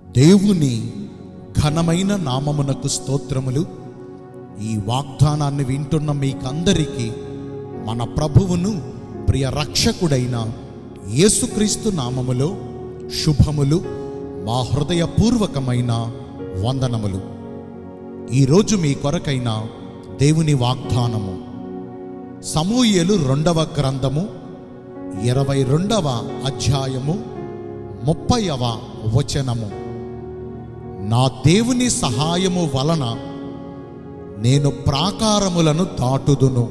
దేవుని ఘనమైన నామమునకు స్తోత్రములు ఈ వాగ్దానాన్ని వింటున్న మీకందరికీ మన ప్రభువును ప్రియ రక్షకుడైన యేసుక్రీస్తు నామములో శుభములు మా హృదయపూర్వకమైన వందనములు ఈరోజు మీ కొరకైన దేవుని వాగ్దానము సమూయేలు రెండవ గ్రంథము ఇరవై రెండవ అధ్యాయము ముప్పైవ వచనము నా దేవుని సహాయము వలన నేను ప్రాకారములను దాటుదును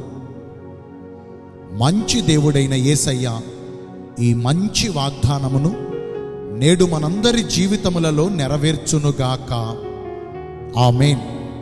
మంచి దేవుడైన యేసయ్య ఈ మంచి వాగ్దానమును నేడు మనందరి జీవితములలో నెరవేర్చునుగాక ఆమేన్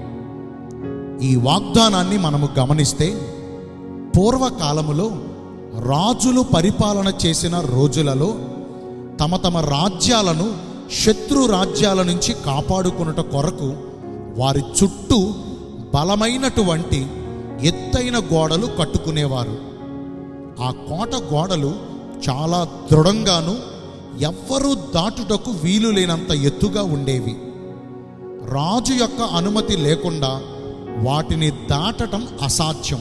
ఈ వాగ్దానాన్ని మనము గమనిస్తే పూర్వకాలములో రాజులు పరిపాలన చేసిన రోజులలో తమ తమ రాజ్యాలను శత్రు రాజ్యాల నుంచి కాపాడుకున్నట కొరకు వారి చుట్టూ బలమైనటువంటి ఎత్తైన గోడలు కట్టుకునేవారు ఆ కోట గోడలు చాలా దృఢంగాను ఎవ్వరూ దాటుటకు వీలు లేనంత ఎత్తుగా ఉండేవి రాజు యొక్క అనుమతి లేకుండా వాటిని దాటటం అసాధ్యం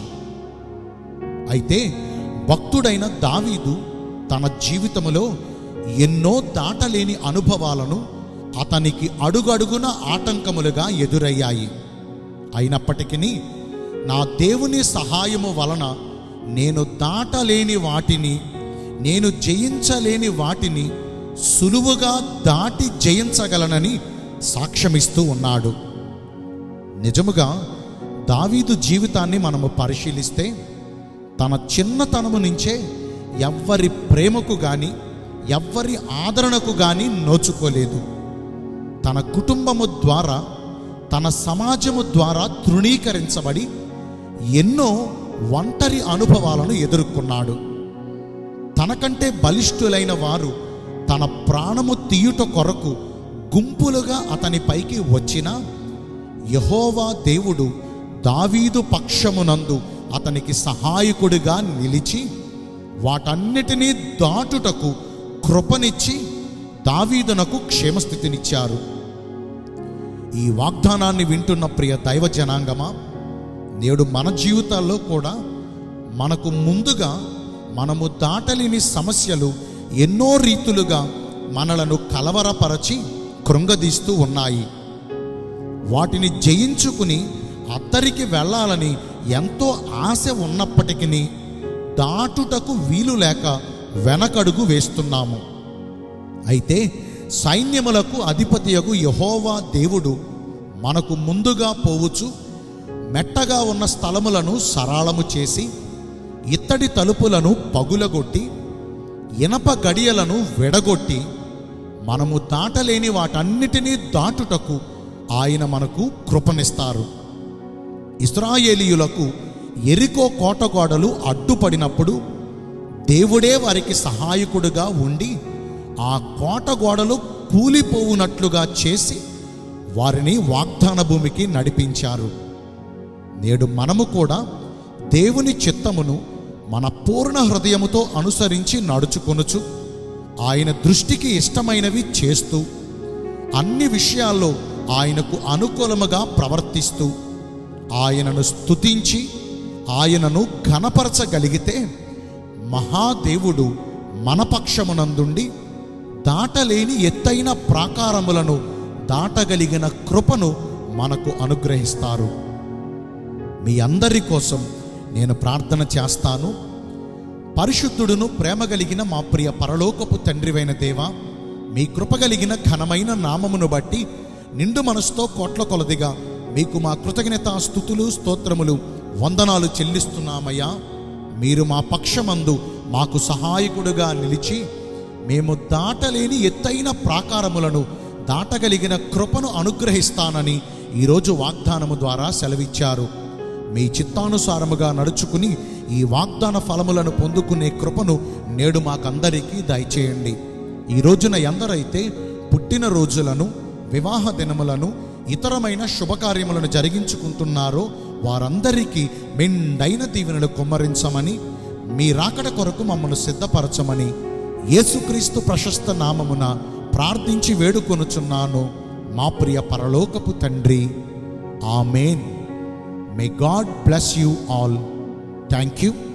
అయితే భక్తుడైన దావీదు తన జీవితములో ఎన్నో దాటలేని అనుభవాలను అతనికి అడుగడుగున ఆటంకములుగా ఎదురయ్యాయి అయినప్పటికీ నా దేవుని సహాయము వలన నేను దాటలేని వాటిని నేను జయించలేని వాటిని సులువుగా దాటి జయించగలనని సాక్ష్యమిస్తూ ఉన్నాడు నిజముగా దావీదు జీవితాన్ని మనము పరిశీలిస్తే తన చిన్నతనము నుంచే ఎవ్వరి ప్రేమకు గాని ఎవ్వరి ఆదరణకు గాని నోచుకోలేదు తన కుటుంబము ద్వారా తన సమాజము ద్వారా తృణీకరించబడి ఎన్నో ఒంటరి అనుభవాలను ఎదుర్కొన్నాడు తనకంటే బలిష్ఠులైన వారు తన ప్రాణము తీయుట కొరకు గుంపులుగా అతని పైకి వచ్చినా యహోవా దేవుడు దావీదు పక్షమునందు అతనికి సహాయకుడిగా నిలిచి వాటన్నిటినీ దాటుటకు కృపనిచ్చి దావీదునకు క్షేమస్థితినిచ్చారు ఈ వాగ్దానాన్ని వింటున్న ప్రియ దైవ జనాంగమా నేడు మన జీవితాల్లో కూడా మనకు ముందుగా మనము దాటలేని సమస్యలు ఎన్నో రీతులుగా మనలను కలవరపరచి కృంగదీస్తూ ఉన్నాయి వాటిని జయించుకుని అద్దరికి వెళ్ళాలని ఎంతో ఆశ ఉన్నప్పటికీ దాటుటకు వీలు లేక వెనకడుగు వేస్తున్నాము అయితే సైన్యములకు అధిపతియగు యహోవా దేవుడు మనకు ముందుగా పోవచ్చు మెట్టగా ఉన్న స్థలములను సరాళము చేసి ఇత్తడి తలుపులను పగులగొట్టి ఇనప గడియలను విడగొట్టి మనము దాటలేని వాటన్నిటినీ దాటుటకు ఆయన మనకు కృపనిస్తారు ఇస్రాయేలీయులకు ఎరికో కోటగోడలు అడ్డుపడినప్పుడు దేవుడే వారికి సహాయకుడుగా ఉండి ఆ కోట గోడలు కూలిపోవునట్లుగా చేసి వారిని వాగ్దాన భూమికి నడిపించారు నేడు మనము కూడా దేవుని చిత్తమును మన పూర్ణ హృదయముతో అనుసరించి నడుచుకొనుచు ఆయన దృష్టికి ఇష్టమైనవి చేస్తూ అన్ని విషయాల్లో ఆయనకు అనుకూలముగా ప్రవర్తిస్తూ ఆయనను స్తుతించి ఆయనను ఘనపరచగలిగితే మహాదేవుడు మన పక్షమునందుండి దాటలేని ఎత్తైన ప్రాకారములను దాటగలిగిన కృపను మనకు అనుగ్రహిస్తారు మీ అందరి కోసం నేను ప్రార్థన చేస్తాను పరిశుద్ధుడును ప్రేమ కలిగిన మా ప్రియ పరలోకపు తండ్రివైన దేవ మీ కృప కలిగిన ఘనమైన నామమును బట్టి నిండు మనసుతో కోట్ల కొలదిగా మీకు మా కృతజ్ఞత స్థుతులు స్తోత్రములు వందనాలు చెల్లిస్తున్నామయ్యా మీరు మా పక్షమందు మాకు సహాయకుడుగా నిలిచి మేము దాటలేని ఎత్తైన ప్రాకారములను దాటగలిగిన కృపను అనుగ్రహిస్తానని ఈరోజు వాగ్దానము ద్వారా సెలవిచ్చారు మీ చిత్తానుసారముగా నడుచుకుని ఈ వాగ్దాన ఫలములను పొందుకునే కృపను నేడు మాకందరికీ దయచేయండి ఈ రోజున ఎందరైతే పుట్టిన రోజులను వివాహ దినములను ఇతరమైన శుభకార్యములను జరిగించుకుంటున్నారో వారందరికీ మెండైన దీవెనలు కుమ్మరించమని మీ రాకడ కొరకు మమ్మల్ని సిద్ధపరచమని యేసుక్రీస్తు ప్రశస్త నామమున ప్రార్థించి వేడుకొనుచున్నాను మా ప్రియ పరలోకపు తండ్రి amen may God bless you all thank you